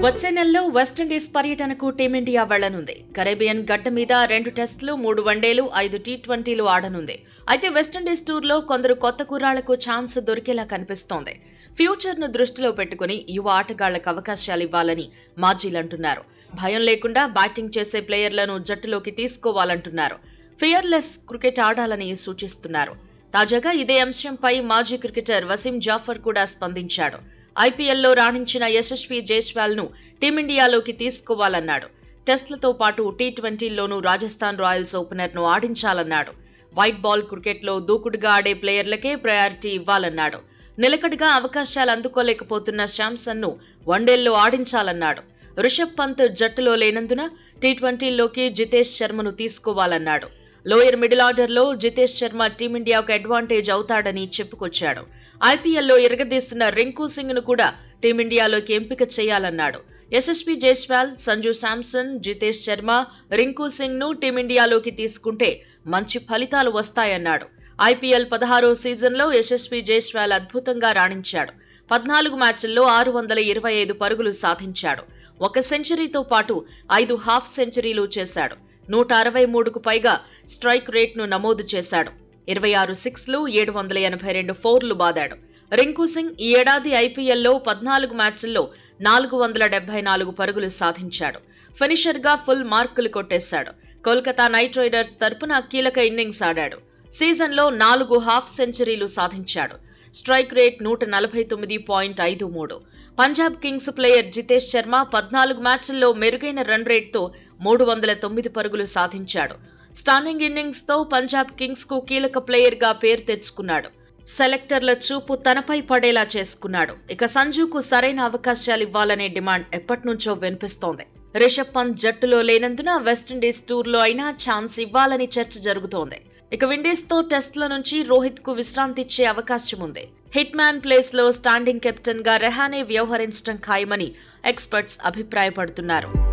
వచ్చే నెలలో వెస్టిండీస్ పర్యటనకు టీమిండియా వెళ్లనుంది కరేబియన్ గడ్డ మీద రెండు టెస్టులు మూడు వన్డేలు ఐదు టీ ట్వంటీలు ఆడనుంది అయితే వెస్టిండీస్ టూర్లో కొందరు కొత్త కుర్రాళ్లకు ఛాన్స్ దొరికేలా కనిపిస్తోంది ఫ్యూచర్ ను దృష్టిలో పెట్టుకుని యువ ఆటగాళ్లకు అవకాశాలు ఇవ్వాలని మాజీలంటున్నారు భయం లేకుండా బ్యాటింగ్ చేసే ప్లేయర్లను జట్టులోకి తీసుకోవాలంటున్నారు ఫియర్లెస్ క్రికెట్ ఆడాలని సూచిస్తున్నారు తాజాగా ఇదే అంశంపై మాజీ క్రికెటర్ వసీం జాఫర్ కూడా స్పందించాడు ఐపీఎల్లో రాణించిన యశస్వి జైస్వాల్ ను టీమిండియాలోకి తీసుకోవాలన్నాడు టెస్ట్లతో పాటు టీ ట్వంటీల్లోనూ రాజస్థాన్ రాయల్స్ ఓపెనర్ ను ఆడించాలన్నాడు వైట్ బాల్ క్రికెట్లో దూకుడుగా ఆడే ప్లేయర్లకే ప్రయారిటీ ఇవ్వాలన్నాడు నిలకడగా అవకాశాలు అందుకోలేకపోతున్న శాంసన్ ను వన్డేల్లో ఆడించాలన్నాడు రిషబ్ పంత్ జట్టులో లేనందున టీ ట్వంటీల్లోకి జితేష్ శర్మను తీసుకోవాలన్నాడు లోయర్ మిడిల్ ఆర్డర్లో జితేష్ శర్మ టీమిండియాకు అడ్వాంటేజ్ అవుతాడని చెప్పుకొచ్చాడు ఐపీఎల్లో ఎరగదీస్తున్న రింకు సింగ్ ను కూడా టీమిండియాలోకి ఎంపిక చేయాలన్నాడు యశస్వి జైస్వాల్ సంజు శాంసన్ జితేష్ శర్మ రింకు సింగ్ ను టీమిండియాలోకి తీసుకుంటే మంచి ఫలితాలు వస్తాయన్నాడు ఐపీఎల్ పదహారో సీజన్లో యశస్వి జైస్వాల్ అద్భుతంగా రాణించాడు పద్నాలుగు మ్యాచ్ల్లో ఆరు వందల ఇరవై ఐదు పరుగులు సాధించాడు ఒక సెంచరీతో పాటు ఐదు హాఫ్ సెంచరీలు చేశాడు నూట అరవై మూడుకు పైగా స్ట్రైక్ రేట్ను నమోదు చేశాడు ఇరవై ఆరు సిక్స్లు ఏడు వందల ఎనభై రెండు ఫోర్లు బాదాడు రింకు సింగ్ ఈ ఏడాది ఐపీఎల్లో పద్నాలుగు మ్యాచ్ల్లో నాలుగు వందల డెబ్బై నాలుగు పరుగులు సాధించాడు ఫినిషర్గా ఫుల్ మార్కులు కొట్టేశాడు కోల్కతా నైట్ రైడర్స్ తరపున కీలక ఇన్నింగ్స్ ఆడాడు సీజన్లో నాలుగు హాఫ్ సెంచరీలు సాధించాడు స్ట్రైక్ రేట్ నూట నలభై తొమ్మిది పాయింట్ ఐదు మూడు పంజాబ్ కింగ్స్ ప్లేయర్ జితేష్ శర్మ పద్నాలుగు మ్యాచ్ల్లో మెరుగైన రన్ రేట్తో మూడు వందల తొమ్మిది పరుగులు సాధించాడు స్టార్నింగ్ ఇన్నింగ్స్ తో పంజాబ్ కింగ్స్ కు కీలక ప్లేయర్ గా పేరు తెచ్చుకున్నాడు సెలెక్టర్ల చూపు తనపై పడేలా చేసుకున్నాడు ఇక సంజుకు సరైన అవకాశాలు ఇవ్వాలనే డిమాండ్ ఎప్పటినుంచో వినిపిస్తోంది రిషబ్ పంత్ జట్టులో లేనందున వెస్టిండీస్ టూర్లో అయినా ఛాన్స్ ఇవ్వాలని చర్చ జరుగుతోంది ఇక విండీస్ తో టెస్ట్ల నుంచి రోహిత్ కు విశ్రాంతి ఇచ్చే అవకాశం ఉంది హిట్ మ్యాన్ ప్లేస్ లో స్టాండింగ్ కెప్టెన్ గా రెహానే వ్యవహరించడం ఖాయమని ఎక్స్పర్ట్స్ అభిప్రాయపడుతున్నారు